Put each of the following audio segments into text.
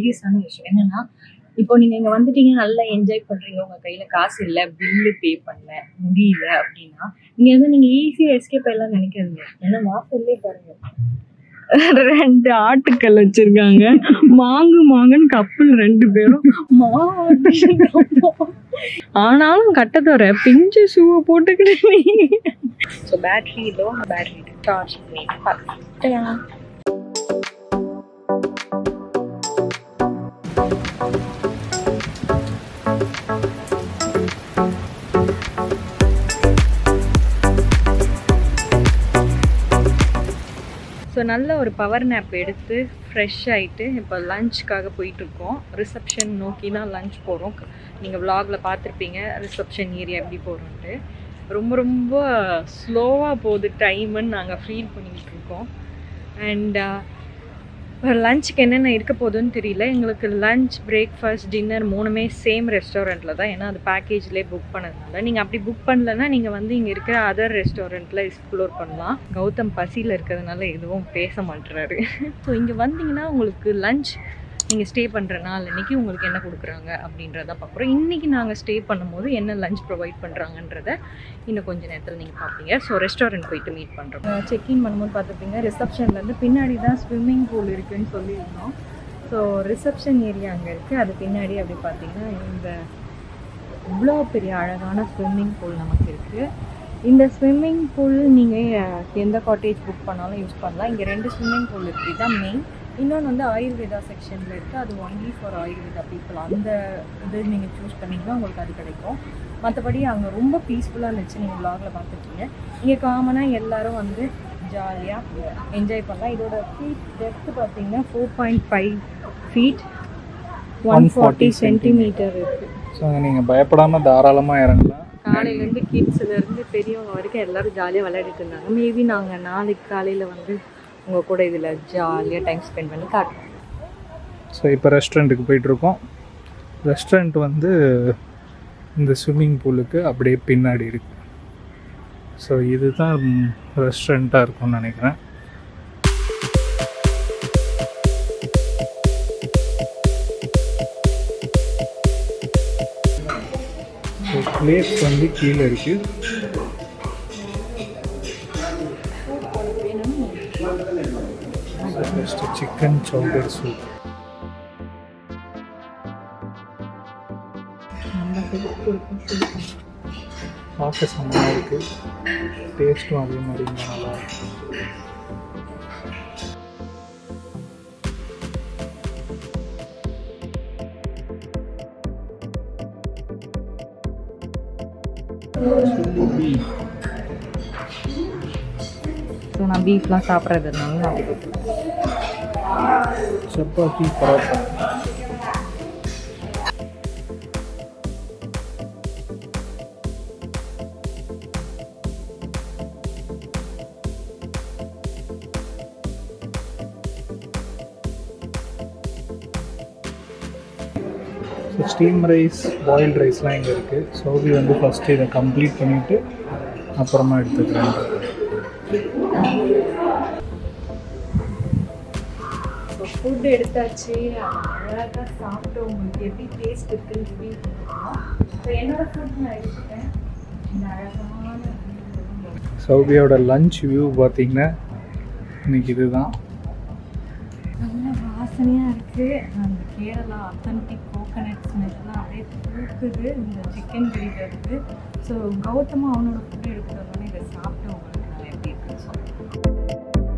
சீரியஸான விஷயம் என்னன்னா இப்போ நீங்க இங்க வந்துட்டீங்க நல்லா என்ஜாய் பண்றீங்க உங்க கையில காசு இல்ல பில்லு பே பண்ண முடியல அப்படின்னா இங்க வந்து நீங்க ஈஸியா எஸ்கேப் எல்லாம் நினைக்காதீங்க ஏன்னா வாசல்லே பாருங்க ரெண்டு ஆட்டுக்கல் வச்சிருக்காங்க மாங்கு மாங்குன்னு கப்பல் ரெண்டு பேரும் மாவு ஆனாலும் கட்டத்தோட பிஞ்சு ஷூவை போட்டுக்கிட்டு ஸோ பேட்டரி இதோ பேட்டரி சார்ஜ் பண்ணி பார்த்துக்கலாம் ஸோ நல்ல ஒரு பவர் நேப் எடுத்து ஃப்ரெஷ் ஆகிட்டு இப்போ லஞ்சுக்காக போயிட்டுருக்கோம் ரிசப்ஷன் நோக்கி தான் லஞ்ச் போகிறோம் நீங்கள் vlogல பார்த்துருப்பீங்க ரிசப்ஷன் ஏரியா எப்படி போகிறோன்ட்டு ரொம்ப ரொம்ப ஸ்லோவாக போகுது டைமுன்னு நாங்கள் ஃபீல் பண்ணிக்கிட்டு இருக்கோம் அண்ட் லஞ்சுக்கு என்னென்ன இருக்க போகுதுன்னு தெரியல எங்களுக்கு லஞ்ச் பிரேக்ஃபாஸ்ட் டின்னர் மூணுமே சேம் ரெஸ்டாரண்ட்டில் தான் ஏன்னா அது பேக்கேஜ்லேயே புக் பண்ணதுனால நீங்கள் அப்படி புக் பண்ணலன்னா நீங்கள் வந்து இங்கே இருக்கிற அதர் ரெஸ்டாரண்ட்டில் எக்ஸ்ப்ளோர் பண்ணலாம் கௌதம் பசியில் இருக்கிறதுனால எதுவும் பேச மாட்டுறாரு ஸோ இங்கே வந்தீங்கன்னா உங்களுக்கு லஞ்ச் நீங்கள் ஸ்டே பண்ணுற நாள் அன்றைக்கி உங்களுக்கு என்ன கொடுக்குறாங்க அப்படின்றத பார்க்குறோம் இன்றைக்கி நாங்கள் ஸ்டே பண்ணும்போது என்ன லஞ்ச் ப்ரொவைட் பண்ணுறாங்கன்றத இன்னும் கொஞ்சம் நேரத்தில் நீங்கள் பார்ப்பீங்க ஸோ ரெஸ்டாரண்ட் போயிட்டு மீட் பண்ணுறோம் செக்இன் பண்ணும்போது பார்த்துப்பீங்க ரிசப்ஷன்லேருந்து பின்னாடி தான் ஸ்விம்மிங் பூல் இருக்குன்னு சொல்லியிருந்தோம் ஸோ ரிசப்ஷன் ஏரியா அங்கே இருக்குது அது பின்னாடி அப்படி பார்த்தீங்கன்னா இந்த இவ்வளோ பெரிய அழகான ஸ்விம்மிங் பூல் நமக்கு இருக்குது இந்த ஸ்விம்மிங் பூல் நீங்கள் எந்த காட்டேஜ் புக் பண்ணாலும் யூஸ் பண்ணலாம் இங்கே ரெண்டு ஸ்விம்மிங் பூல் இருக்குது இதுதான் மெயின் இன்னொன்று வந்து ஆயுர்வேதா செக்ஷனில் இருக்குது அது ஒன்லி ஃபார் ஆயுர்வேதா பீப்புள் அந்த இது நீங்கள் சூஸ் பண்ணிங்கன்னா உங்களுக்கு அது கிடைக்கும் மற்றபடி அங்கே ரொம்ப பீஸ்ஃபுல்லாக இருந்துச்சு நீங்கள் vlogல பார்த்துருக்கீங்க இங்கே காமனாக எல்லாரும் வந்து ஜாலியாக என்ஜாய் பண்ணலாம் இதோட ஃபீட் டெப்த்து பார்த்தீங்கன்னா four point five feet one forty centimetre இருக்குது ஸோ நீங்கள் பயப்படாமல் தாராளமாக இறங்கலாம் காலையிலேருந்து கிட்ஸ்லேருந்து பெரியவங்க வரைக்கும் எல்லாரும் ஜாலியாக விளையாடிட்டு இருந்தாங்க மேபி நாங்கள் நாளைக்கு காலையில் வந்து உங்கள் கூட இதில் ஜாலியாக டைம் ஸ்பெண்ட் பண்ணி காட்டுவோம் ஸோ இப்போ ரெஸ்டாரண்ட்டுக்கு போயிட்டுருக்கோம் ரெஸ்டாரண்ட் வந்து இந்த ஸ்விம்மிங் பூலுக்கு அப்படியே பின்னாடி இருக்கு ஸோ இதுதான் ரெஸ்டாரண்ட்டாக இருக்கும்னு நினைக்கிறேன் ஸோ பிளேஸ் வந்து கீழே இருக்குது ஃபஸ்ட்டு சிக்கன் சௌடர் சூப் பார்க்க செம்மையாக இருக்குது டேஸ்ட்டும் அதே மாதிரி இருந்தால் நல்லா இருக்கும் ஸோ நான் பீஃப்லாம் சாப்பிட்றதுனால நான் chapati parotta so steam rice boiled ரைஸ்லாம் இங்கே இருக்குது சோபி வந்து ஃபஸ்ட்டு இதை கம்ப்ளீட் பண்ணிவிட்டு அப்புறமா எடுத்துக்கிறேன் ஸோ ஃபுட் எடுத்தாச்சு அழகாக சாப்பிட்டு உங்களுக்கு எப்படி டேஸ்ட் இருக்குன்னு ரிவ்யூ பண்ணுறோம் ஸோ என்னோட ஃபுட் நான் எடுத்துட்டேன் இந்த அழகான சௌபியோட லஞ்ச் வியூ பார்த்தீங்கன்னா இன்னைக்கு இதுதான் நல்ல வாசனையாக இருக்குது அந்த கேரளா அத்தன்டிக் கோகனட் ஸ்மெல்லாம் அப்படியே தூக்குது இந்த சிக்கன் கிரேவி ஸோ கௌதமா அவனோட ஃபுட் எடுக்கிறதுனால இதை சாப்பிட்டு உங்களுக்கு நான் எப்படி இருக்குன்னு சொல்கிறேன்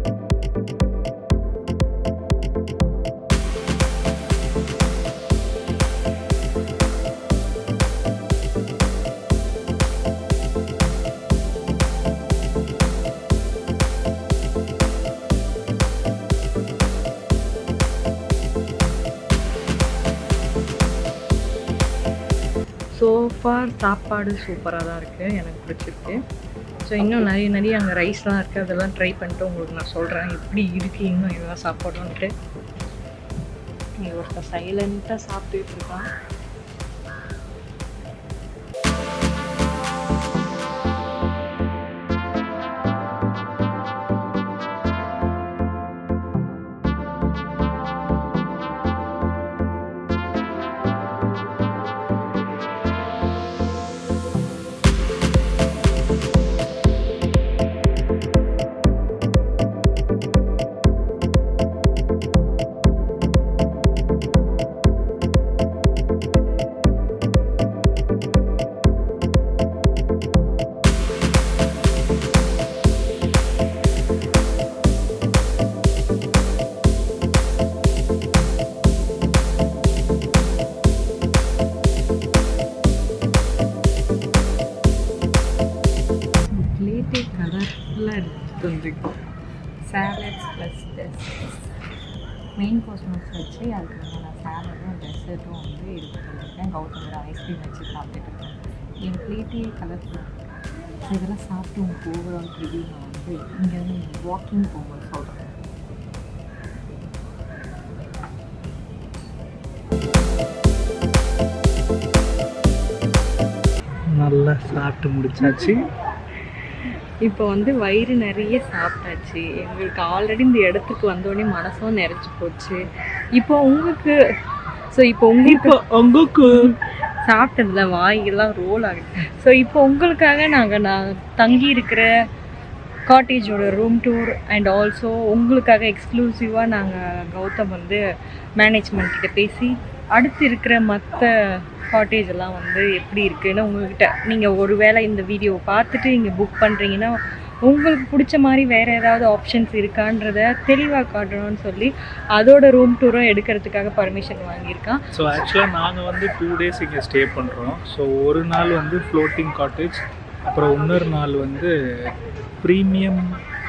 சோஃபார் சாப்பாடு சூப்பராக தான் இருக்குது எனக்கு பிடிச்சிருக்கு ஸோ இன்னும் நிறைய நிறைய அங்கே ரைஸ்லாம் இருக்குது அதெல்லாம் ட்ரை பண்ணிட்டு உங்களுக்கு நான் சொல்கிறேன் எப்படி இருக்குது இன்னும் இதெல்லாம் சாப்பிட்றோன்ட்டு இங்கே ஒருத்தர் சைலண்ட்டாக சாப்பிட்டுட்டு இருக்கான் ఉంది salads plus desserts main course மட்டும் வச்சு அதுக்கு நான் சாலடும் டெசர்ட்டும் வந்து இது பண்ணியிருக்கேன் கௌதமோட ஐஸ்கிரீம் வச்சு சாப்பிட்டுட்டு இருக்கேன் என் பிளேட்டே கலர்ஃபுல்லாக ஸோ இதெல்லாம் சாப்பிட்டு உங்களுக்கு ஓவரால் ரிவ்யூ நான் வந்து இங்கேருந்து வாக்கிங் போகும்போது சொல்கிறேன் நல்லா சாப்பிட்டு முடிச்சாச்சு இப்போ வந்து வயிறு நிறைய சாப்பிட்டாச்சு எங்களுக்கு ஆல்ரெடி இந்த இடத்துக்கு வந்தோடனே மனசும் நிறைஞ்சு போச்சு இப்போ உங்களுக்கு ஸோ இப்போ உங்களுக்கு உங்களுக்கு சாப்பிட்டதுல வாயெல்லாம் ரோல் ஆகுது ஸோ இப்போ உங்களுக்காக நாங்கள் நான் தங்கி இருக்கிற காட்டேஜோட ரூம் டூர் அண்ட் ஆல்சோ உங்களுக்காக எக்ஸ்க்ளூசிவாக நாங்கள் கௌதம் வந்து மேனேஜ்மெண்ட் கிட்ட பேசி அடுத்து இருக்கிற மற்ற காட்டேஜ் எல்லாம் வந்து எப்படி இருக்குன்னு உங்ககிட்ட நீங்கள் ஒருவேளை இந்த வீடியோவை பார்த்துட்டு இங்கே புக் பண்ணுறீங்கன்னா உங்களுக்கு பிடிச்ச மாதிரி வேறு ஏதாவது ஆப்ஷன்ஸ் இருக்கான்றத தெளிவாக காட்டணும்னு சொல்லி அதோட ரூம் டூரும் எடுக்கிறதுக்காக பர்மிஷன் வாங்கியிருக்கான் ஸோ ஆக்சுவலாக நாங்கள் வந்து டூ டேஸ் இங்கே ஸ்டே பண்ணுறோம் ஸோ ஒரு நாள் வந்து ஃப்ளோட்டிங் காட்டேஜ் அப்புறம் இன்னொரு நாள் வந்து ப்ரீமியம்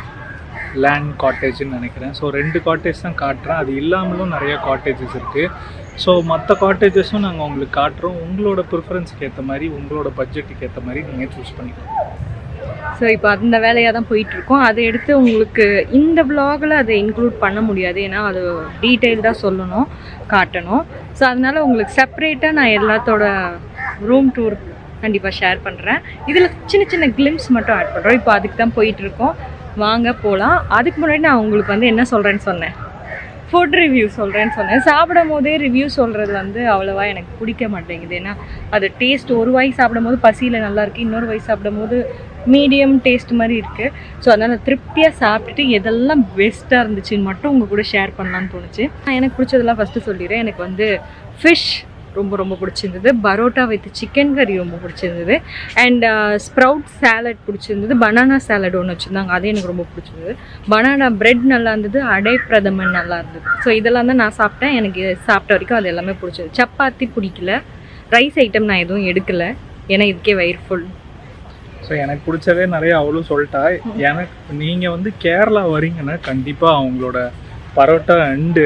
லேண்ட் காட்டேஜ்னு நினைக்கிறேன் ஸோ ரெண்டு காட்டேஜ் தான் காட்டுறேன் அது இல்லாமலும் நிறைய காட்டேஜஸ் இருக்குது ஸோ மற்ற காட்டேஜஸும் நாங்கள் உங்களுக்கு காட்டுறோம் உங்களோட ப்ரிஃபரன்ஸ்க்கு ஏற்ற மாதிரி உங்களோட பட்ஜெட்டுக்கு ஏற்ற மாதிரி நீங்கள் சூஸ் பண்ணிக்கலாம் ஸோ இப்போ அந்த வேலையாக தான் போயிட்டுருக்கோம் அதை எடுத்து உங்களுக்கு இந்த vlogல அதை இன்க்ளூட் பண்ண முடியாது ஏன்னா அது டீட்டெயில்டாக சொல்லணும் காட்டணும் ஸோ அதனால உங்களுக்கு செப்பரேட்டாக நான் எல்லாத்தோட ரூம் டூர் கண்டிப்பாக ஷேர் பண்ணுறேன் இதில் சின்ன சின்ன கிளிம்ஸ் மட்டும் ஆட் பண்ணுறோம் இப்போ அதுக்கு தான் போயிட்டுருக்கோம் வாங்க போகலாம் அதுக்கு முன்னாடி நான் உங்களுக்கு வந்து என்ன சொல்கிறேன்னு சொன்னேன் ஃபுட் ரிவ்யூ சொல்கிறேன்னு சொன்னேன் சாப்பிடும் போதே ரிவ்யூ சொல்கிறது வந்து அவ்வளோவா எனக்கு பிடிக்க மாட்டேங்குது ஏன்னா அது டேஸ்ட் ஒரு வாய் சாப்பிடும் போது பசியில் நல்லா இருக்கு இன்னொரு வாய் சாப்பிடும் போது மீடியம் டேஸ்ட் மாதிரி இருக்குது ஸோ அதனால் திருப்தியாக சாப்பிட்டுட்டு எதெல்லாம் பெஸ்ட்டாக இருந்துச்சுன்னு மட்டும் உங்கள் கூட ஷேர் பண்ணலான்னு தோணுச்சு நான் எனக்கு பிடிச்சதெல்லாம் ஃபஸ்ட்டு சொல்லிடுறேன் எனக்கு வந்து ஃபிஷ் ரொம்ப ரொம்ப பிடிச்சிருந்தது பரோட்டா வித் சிக்கன் கறி ரொம்ப பிடிச்சிருந்தது அண்ட் ஸ்ப்ரவுட் சாலட் பிடிச்சிருந்தது பனானா சாலட் ஒன்று வச்சுருந்தாங்க அது எனக்கு ரொம்ப பிடிச்சிருந்தது பனானா பிரெட் நல்லா இருந்தது அடை பிரதமன் நல்லா இருந்தது ஸோ இதெல்லாம் தான் நான் சாப்பிட்டேன் எனக்கு சாப்பிட்ட வரைக்கும் அது எல்லாமே பிடிச்சது சப்பாத்தி பிடிக்கல ரைஸ் ஐட்டம் நான் எதுவும் எடுக்கல ஏன்னா இதுக்கே வயிறு ஃபுல் ஸோ எனக்கு பிடிச்சதே நிறைய அவளும் சொல்லிட்டா எனக்கு நீங்கள் வந்து கேரளா வரீங்கன்னா கண்டிப்பாக அவங்களோட பரோட்டா அண்டு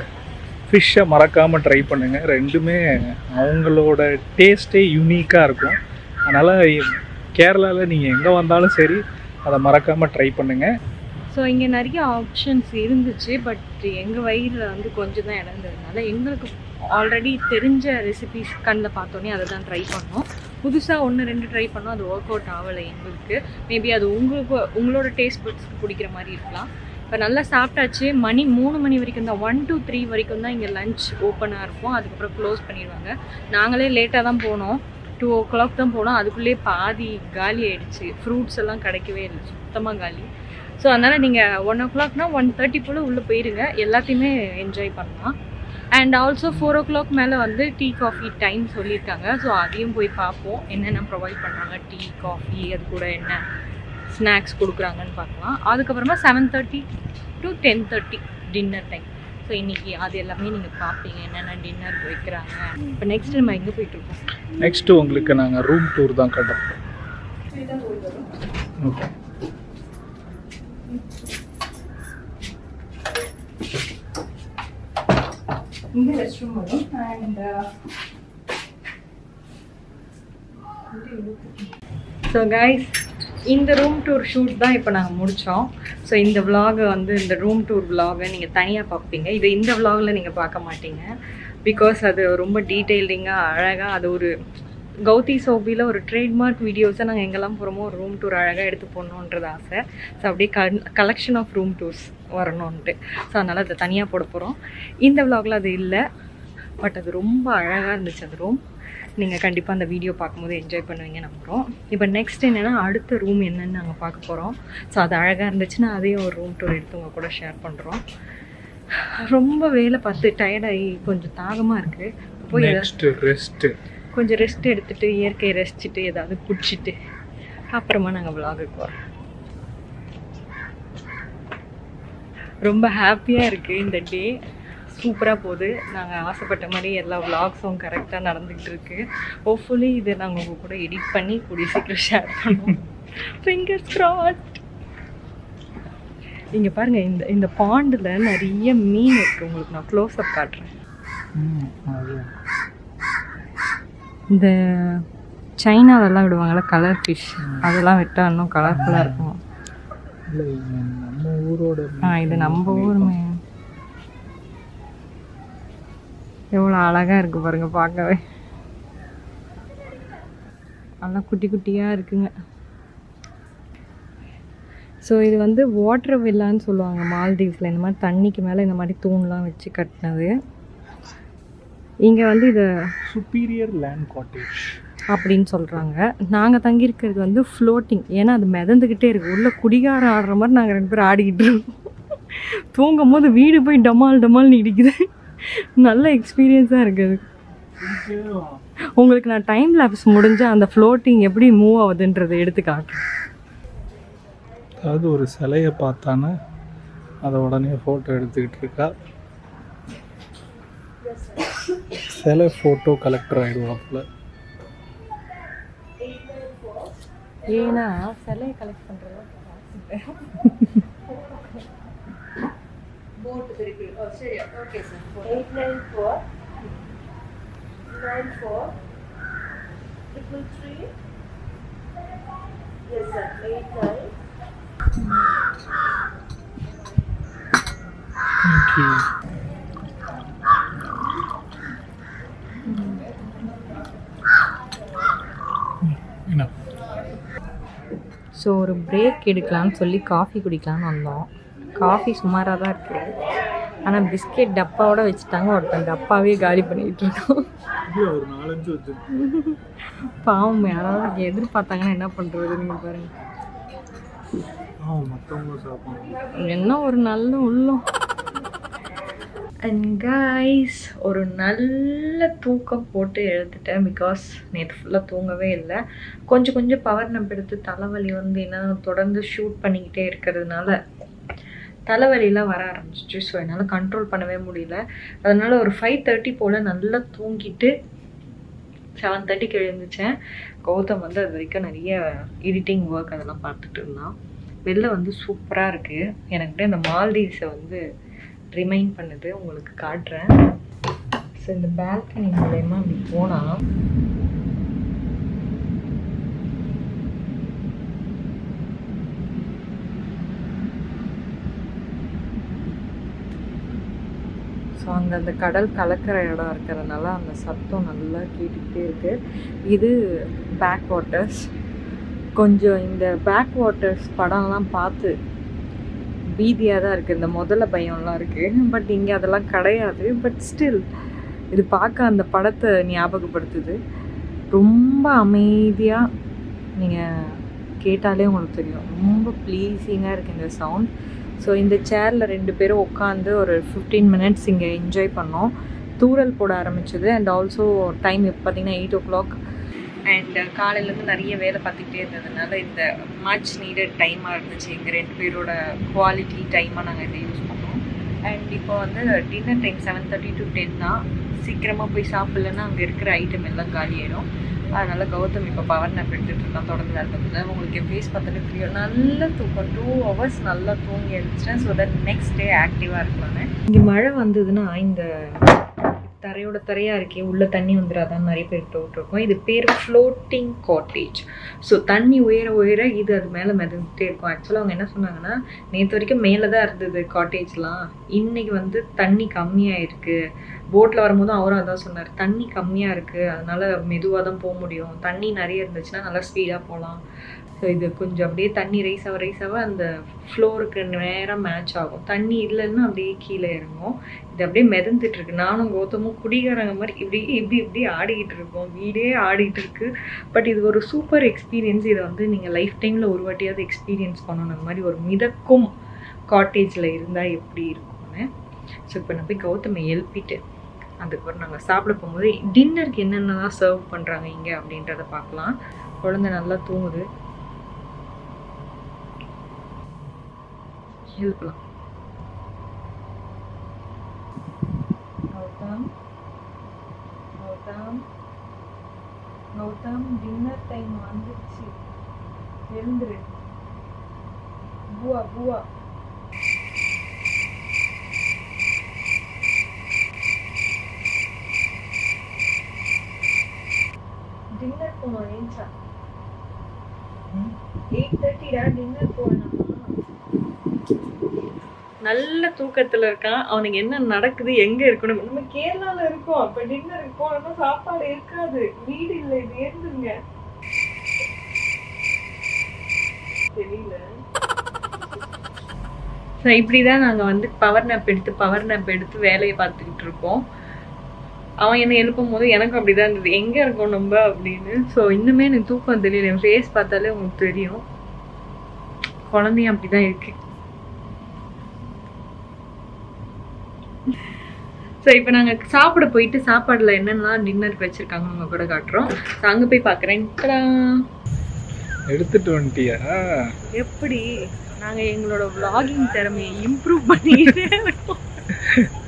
ஃபிஷ்ஷை மறக்காமல் ட்ரை பண்ணுங்கள் ரெண்டுமே அவங்களோட டேஸ்ட்டே யூனிக்காக இருக்கும் அதனால் கேரளாவில் நீங்கள் எங்கே வந்தாலும் சரி அதை மறக்காமல் ட்ரை பண்ணுங்கள் ஸோ இங்கே நிறைய ஆப்ஷன்ஸ் இருந்துச்சு பட் எங்கள் வயிறில் வந்து கொஞ்சம் தான் இடம் இருந்ததுனால எங்களுக்கு ஆல்ரெடி தெரிஞ்ச ரெசிபிஸ் கண்ணில் பார்த்தோன்னே அதை தான் ட்ரை பண்ணோம் புதுசாக ஒன்று ரெண்டு ட்ரை பண்ணோம் அது ஒர்க் அவுட் ஆகலை எங்களுக்கு மேபி அது உங்களுக்கு உங்களோட டேஸ்ட் பட்ஸ்க்கு பிடிக்கிற மாதிரி இருக்கலாம் இப்போ நல்லா சாப்பிட்டாச்சு மணி மூணு மணி வரைக்கும் தான் ஒன் to த்ரீ வரைக்கும் தான் இங்கே லஞ்ச் ஓப்பனாக இருக்கும் அதுக்கப்புறம் க்ளோஸ் பண்ணிடுவாங்க நாங்களே லேட்டாக தான் போனோம் டூ ஓ கிளாக் தான் போனோம் அதுக்குள்ளேயே பாதி காலி ஆயிடுச்சு ஃப்ரூட்ஸ் எல்லாம் கிடைக்கவே இல்லை சுத்தமாக காலி ஸோ அதனால் நீங்கள் ஒன் ஓ கிளாக்னா ஒன் தேர்ட்டி போல் உள்ளே போயிருங்க எல்லாத்தையுமே என்ஜாய் பண்ணலாம் and also four o'clock மேலே வந்து டீ காஃபி டைம் சொல்லியிருக்காங்க ஸோ அதையும் போய் பார்ப்போம் என்னென்ன ப்ரொவைட் பண்ணுறாங்க டீ காஃபி அது கூட என்ன ஸ்நாக்ஸ் கொடுக்குறாங்கன்னு பார்க்கலாம் அதுக்கப்புறமா seven thirty to ten thirty dinner time so இன்னைக்கு அது எல்லாமே நீங்கள் பார்ப்பீங்க என்னென்ன டின்னர் வைக்கிறாங்க இப்போ நெக்ஸ்ட் நம்ம எங்கே போயிட்டு இருக்கோம் நெக்ஸ்ட்டு உங்களுக்கு நாங்கள் ரூம் டூர் தான் கட்டுறோம் ஓகே இங்கே ரெஸ்ட் ரூம் வரும் அண்ட் ஸோ கைஸ் இந்த ரூம் டூர் ஷூட் தான் இப்போ நாங்கள் முடித்தோம் ஸோ இந்த vlog வந்து இந்த ரூம் டூர் vlog-அ நீங்கள் தனியாக பார்ப்பீங்க இது இந்த vlog-ல நீங்கள் பார்க்க மாட்டீங்க பிகாஸ் அது ரொம்ப டீட்டெயிலிங்காக அழகாக அது ஒரு கௌதி சோபியில் ஒரு ட்ரேட்மார்க் வீடியோஸை நாங்கள் எங்கெல்லாம் போகிறோமோ ஒரு ரூம் டூர் அழகாக எடுத்து போடணுன்றது ஆசை ஸோ அப்படியே கல் கலெக்ஷன் ஆஃப் ரூம் டூர்ஸ் வரணுன்ட்டு ஸோ அதனால் அதை தனியாக போட போகிறோம் இந்த vlog-ல அது இல்லை பட் அது ரொம்ப அழகாக இருந்துச்சு அந்த ரூம் நீங்கள் கண்டிப்பாக அந்த வீடியோ பார்க்கும்போது என்ஜாய் பண்ணுவீங்க நம்புகிறோம் இப்போ நெக்ஸ்ட் என்னென்னா அடுத்த ரூம் என்னன்னு நாங்கள் பார்க்க போகிறோம் ஸோ அது அழகாக இருந்துச்சுன்னா அதையும் ஒரு ரூம் டூர் எடுத்து உங்கள் கூட ஷேர் பண்ணுறோம் ரொம்ப வேலை பார்த்து டயர்டாகி கொஞ்சம் தாகமாக இருக்குது போய் ஏதாவது நெக்ஸ்ட் ரெஸ்ட்டு கொஞ்சம் ரெஸ்ட் எடுத்துட்டு இயற்கையை ரசிச்சுட்டு ஏதாவது குடிச்சிட்டு அப்புறமா நாங்கள் விலாகுக்கு வரோம் ரொம்ப ஹாப்பியாக இருக்குது இந்த டே சூப்பராக போகுது நாங்கள் ஆசைப்பட்ட மாதிரி எல்லா விலாக்ஸும் கரெக்டாக நடந்துக்கிட்டு இருக்கு ஹோப்ஃபுல்லி இதை நாங்கள் உங்கள் கூட எடிட் பண்ணி கூடிய சீக்கிரம் ஷேர் பண்ணுவோம் ஃபிங்கர்ஸ் crossed இங்கே பாருங்க இந்த இந்த பாண்டில் நிறைய மீன் இருக்குது உங்களுக்கு நான் க்ளோஸ்அப் காட்டுறேன் ம் அது இந்த சைனாலெல்லாம் விடுவாங்கள்ல கலர் ஃபிஷ் அதெல்லாம் விட்டால் இன்னும் கலர்ஃபுல்லாக இருக்கும் இல்லை நம்ம ஊரோட ஆ இது நம்ம ஊர் மீன் எவ்வளோ அழகாக இருக்குது பாருங்க பார்க்கவே நல்லா குட்டி குட்டியாக இருக்குங்க ஸோ இது வந்து வாட்டர் வில்லான்னு சொல்லுவாங்க மால்தீவ்ஸில் இந்த மாதிரி தண்ணிக்கு மேலே இந்த மாதிரி தூண்லாம் வச்சு கட்டினது இங்கே வந்து இதை சுப்பீரியர் லேண்ட் காட்டேஜ் அப்படின்னு சொல்கிறாங்க நாங்கள் தங்கியிருக்கிறது வந்து ஃப்ளோட்டிங் ஏன்னா அது மிதந்துக்கிட்டே இருக்குது உள்ள குடிகாரம் ஆடுற மாதிரி நாங்கள் ரெண்டு பேரும் ஆடிக்கிட்டு இருக்கோம் தூங்கும் போது வீடு போய் டமால் டமால்னு இடிக்குது நல்ல எக்ஸ்பீரியன்ஸாக இருக்குது உங்களுக்கு நான் டைம் லேப்ஸ் முடிஞ்சு அந்த ஃப்ளோட்டிங் எப்படி மூவ் ஆகுதுன்றதை எடுத்து காட்டுறேன் அதாவது ஒரு சிலையை பார்த்தானே அதை உடனே ஃபோட்டோ எடுத்துக்கிட்டு இருக்கா சிலை ஃபோட்டோ கலெக்டர் ஆகிடுவாப்புல ஏன்னா சிலையை கலெக்ட் பண்ணுறது Eight nine four nine four triple three. Yes, sir. Eight nine. இன்னைக்கு என்ன ஸோ ஒரு பிரேக் எடுக்கலாம்னு சொல்லி காஃபி குடிக்கலாம்னு வந்தோம் காஃபி சுமாராக தான் இருக்குது ஆனால் பிஸ்கெட் டப்பாவோட வச்சுட்டாங்க ஒருத்தன் டப்பாவே காலி பண்ணிக்கிட்டு இருக்கோம் இல்ல, ஒரு நாலஞ்சு வச்சு பாவம் யாராவது எதிர்பார்த்தாங்கன்னா என்ன பண்ணுறது நீங்கள் பாருங்க ஆ மற்றவங்களும் சாப்பிடணும் என்ன ஒரு நல்ல உள்ளம் அண்ட் கைஸ் ஒரு நல்ல தூக்கம் போட்டு எழுந்துட்டேன் பிகாஸ் நேற்று ஃபுல்லாக தூங்கவே இல்லை கொஞ்சம் கொஞ்சம் பவர் நப் எடுத்து தலைவலி வந்து என்ன தொடர்ந்து ஷூட் பண்ணிக்கிட்டே இருக்கிறதுனால தலைவலிலாம் வர ஆரம்பிச்சிச்சு ஸோ என்னால் கண்ட்ரோல் பண்ணவே முடியல அதனால் ஒரு ஃபைவ் தேர்ட்டி போல் நல்லா தூங்கிட்டு செவன் தேர்ட்டிக்கு எழுந்துச்சேன் கௌதம் வந்து அது வரைக்கும் நிறைய எடிட்டிங் ஒர்க் அதெல்லாம் பார்த்துட்டு இருந்தான் வெளில வந்து சூப்பராக இருக்குது எனக்கு அப்படியே அந்த மால்தீவ்ஸை வந்து ரிமைண்ட் பண்ணுது உங்களுக்கு காட்டுறேன் ஸோ இந்த பால்கனி மூலயமா அப்படி போனால் ஸோ அங்கே அந்த கடல் கலக்கிற இடம் இருக்கிறதுனால அந்த சத்தம் நல்லா கேட்டுக்கிட்டே இருக்குது இது பேக் வாட்டர்ஸ் கொஞ்சம் இந்த பேக் வாட்டர்ஸ் படம்லாம் பார்த்து பீதியாக தான் இருக்குது இந்த முதல்ல பயம்லாம் இருக்குது பட் இங்கே அதெல்லாம் கிடையாது பட் ஸ்டில் இது பார்க்க அந்த படத்தை ஞாபகப்படுத்துது ரொம்ப அமைதியாக நீங்கள் கேட்டாலே உங்களுக்கு தெரியும் ரொம்ப ப்ளீஸிங்காக இருக்குது இந்த சவுண்ட் ஸோ இந்த சேரில் ரெண்டு பேரும் உட்காந்து ஒரு ஃபிஃப்டீன் மினிட்ஸ் இங்கே என்ஜாய் பண்ணோம் தூரல் போட ஆரம்பிச்சது அண்ட் ஆல்சோ டைம் இப்போ பார்த்தீங்கன்னா எயிட் ஓ கிளாக் அண்ட் காலையிலேருந்து நிறைய வேலை பார்த்துக்கிட்டே இருந்ததுனால இந்த மச் நீடட் டைமாக இருந்துச்சு எங்கள் ரெண்டு பேரோட குவாலிட்டி டைமாக நாங்கள் இதை யூஸ் பண்ணோம் அண்ட் இப்போ வந்து dinner time seven thirty to ten தான் சீக்கிரமாக போய் சாப்பிட்லன்னா அங்கே இருக்கிற ஐட்டம் எல்லாம் காலியாயிடும் அதனால கௌதம் இப்போ பவர் நேப் எடுத்துகிட்டு இருக்கான் தொடர்ந்து நடந்ததில் உங்களுக்கு என் ஃபேஸ் பார்த்தாலே தெரியும் நல்ல தூக்கம் டூ ஹவர்ஸ் நல்லா தூங்கி எழுந்துச்சேன் ஸோ தட் நெக்ஸ்ட் டே ஆக்டிவாக இருக்கலான்னு இங்கே மழை வந்ததுன்னா இந்த தரையோட தரையாக இருக்கே உள்ளே தண்ணி வந்துடாதான் நிறைய பேர் இருக்கோம் இது பேர் ஃப்ளோட்டிங் காட்டேஜ் ஸோ தண்ணி உயர உயர இது அது மேலே மிதந்துட்டே இருக்கும் ஆக்சுவலாக அவங்க என்ன சொன்னாங்கன்னா நேற்று வரைக்கும் மேலே தான் இருந்தது காட்டேஜ்லாம் இன்னைக்கு வந்து தண்ணி கம்மியாக இருக்குது போட்டில் வரும்போதும் அவரும் அதான் சொன்னார் தண்ணி கம்மியாக இருக்குது அதனால மெதுவாக தான் போக முடியும் தண்ணி நிறைய இருந்துச்சுன்னா நல்லா ஸ்பீடாக போகலாம் ஸோ இது கொஞ்சம் அப்படியே தண்ணி ரைஸ் ஆக ரைஸ் ஆக அந்த ஃப்ளோருக்கு நேராக மேட்ச் ஆகும் தண்ணி இல்லைன்னா அப்படியே கீழே இறங்கும் இது அப்படியே மிதந்துட்டு இருக்கு நானும் கௌதமும் குடிகாரங்க மாதிரி இப்படி இப்படி இப்படி ஆடிக்கிட்டு இருக்கோம் வீடே ஆடிட்டு இருக்கு பட் இது ஒரு சூப்பர் எக்ஸ்பீரியன்ஸ் இதை வந்து நீங்கள் லைஃப் டைமில் ஒரு வாட்டியாவது எக்ஸ்பீரியன்ஸ் பண்ணணும் அந்த மாதிரி ஒரு மிதக்கும் காட்டேஜில் இருந்தால் எப்படி இருக்கும்னு ஸோ இப்போ நான் போய் கௌதமை எழுப்பிட்டு அதுக்கப்புறம் நாங்கள் சாப்பிட போகும்போது டின்னருக்கு என்னென்னலாம் சர்வ் பண்ணுறாங்க இங்கே அப்படின்றத பார்க்கலாம் குழந்தை நல்லா தூங்குது எழுப்பலாம் கௌதம் கௌதம் கௌதம் டின்னர் டைம் வந்துச்சு எழுந்துரு பூவா பூவா டின்னர் போனோம் ஏன்ச்சா எயிட் தேர்ட்டிடா டின்னர் போகணும் நல்ல தூக்கத்துல இருக்கான் அவனுக்கு என்ன நடக்குது எங்க இருக்கணும் நம்ம கேரளால இருக்கோம் அப்ப டின்னருக்கு போனோம்னா சாப்பாடு இருக்காது வீடு இல்ல இது ஏந்துங்க தெரியல ஸோ இப்படி தான் நாங்கள் வந்து பவர் நேப் எடுத்து பவர் நேப் எடுத்து வேலையை பார்த்துக்கிட்டு இருக்கோம் அவன் என்னை எழுப்பும் போது எனக்கும் அப்படி தான் இருந்தது எங்கே இருக்கோம் நம்ம அப்படின்னு ஸோ இன்னுமே எனக்கு தூக்கம் தெரியல என் ஃபேஸ் பார்த்தாலே உங்களுக்கு தெரியும் குழந்தையும் அப்படி தான் இருக்கு ஸோ இப்போ நாங்கள் சாப்பிட போயிட்டு சாப்பாடில் என்னென்னலாம் டின்னருக்கு வச்சுருக்காங்க உங்க கூட காட்டுறோம் ஸோ அங்கே போய் பார்க்குறேன் எடுத்துட்டு வந்துட்டியா எப்படி நாங்கள் எங்களோட vlogging திறமையை இம்ப்ரூவ் பண்ணிக்கிட்டே இருக்கோம்